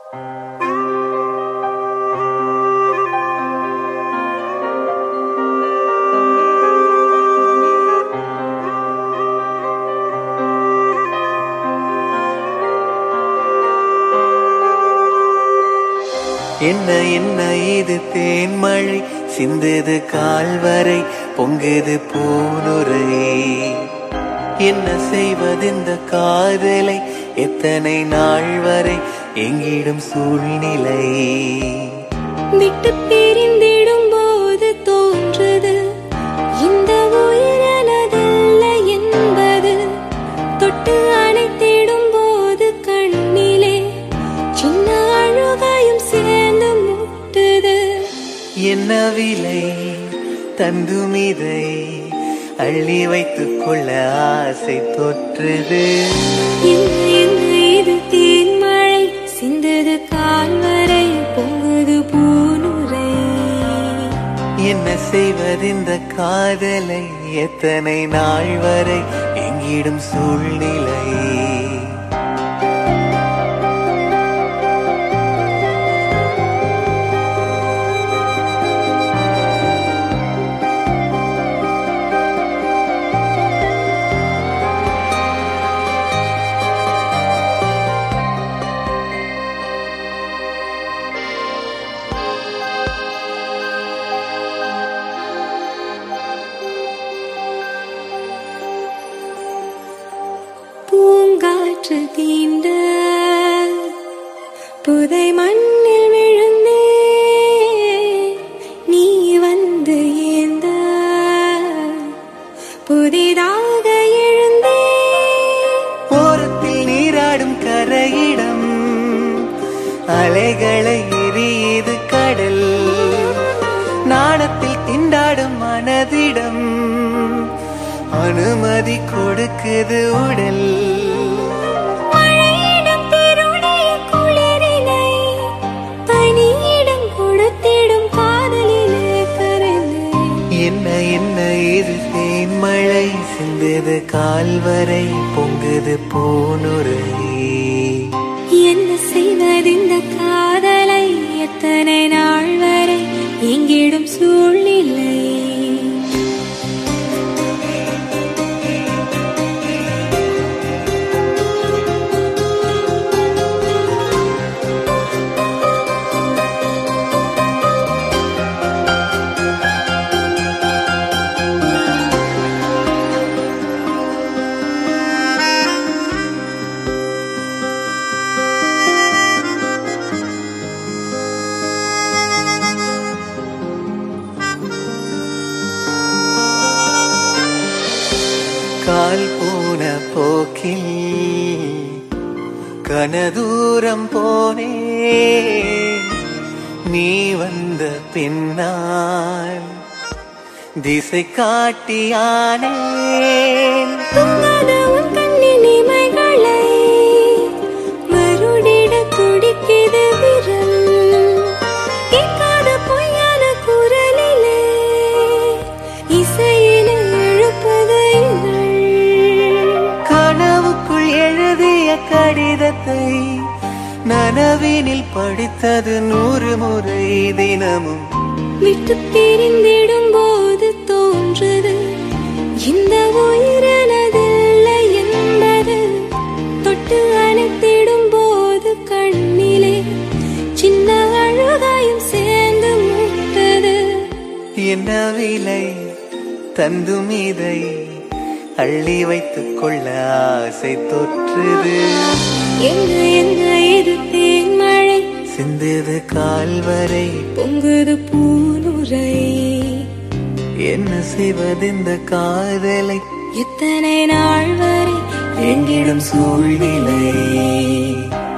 என்ன என்ன இது தேன்மழை சிந்தது கால்வரை பொங்குது பூனுரை என்ன செய்வது இந்த காதலை எத்தனை நாள் வரை எங்கிடும் சூழ்நிலை விட்டு பிரிந்திடும் போது தோன்றுது இந்த உயிரனதல்ல என்பது தொட்டு அணைத்திடும் போது கண்ணிலே சின்ன அழுகையும் சேர்ந்து முட்டுது என்ன விலை தந்துமிதை அள்ளி வைத்துக் கொள்ள ஆசை தொற்றுது என்ன என்ன இது தேன்மழை சிந்தது கால்வரை பொங்குது பூனுரை என்ன செய்வது இந்த காதலை எத்தனை நாள் வரை எங்கிடும் சூழ்நிலை பூங்காற்று தீண்ட புதை மண்ணில் விழுந்தே நீ வந்து ஏந்த புதிதாக எழுந்தே ஓரத்தில் நீராடும் கரையிடம் அலைகளை எரியுது கடல் நாணத்தில் திண்டாடும் மனதிடம் அனுமதி கொடுக்குது உடல் மழையிடம் திருடைய குளிரினை பனியிடம் கொடுத்திடும் காதலிலே கரைந்து என்ன என்ன இது தேன்மழை சிந்தது கால்வரை பொங்குது பூனுரை என்ன செய்வதிந்த காதலை எத்தனை நாள் வரை எங்கிடும் சூழ்நிலை கால் போன போக்கில் கனதூரம் போனேன் நீ வந்த பின்னால் திசை காட்டியானேன் தூங்காத உன் கண்ணின் இமைகளை மறுடிட துடிக்குது விரல் கேட்காத பொய்யான குரலிலே இசையில எழுப்பது இதழ். கனவுக்குள் எழுதிய கடிதத்தை நனவினில் படித்தது நூறு முறை தினமும் விட்டு பிரிந்திடும் போது தோன்றுது இந்த உயிரனதில்லை என்பது தொட்டு அணைத்திடும் போது கண்ணிலே சின்ன அழுகாயும் சேர்ந்து முட்டது என்ன விலை தந்தும் இதை அள்ளி வைத்துக் கொள்ள ஆசை தொற்றுது என்ன என்ன இது தேன்மழை சிந்தது கால்வரை பொங்குது பூனுரை என்ன செய்வது இந்த காதலை எத்தனை நாள் வரை எங்கிடும் சூழ்நிலை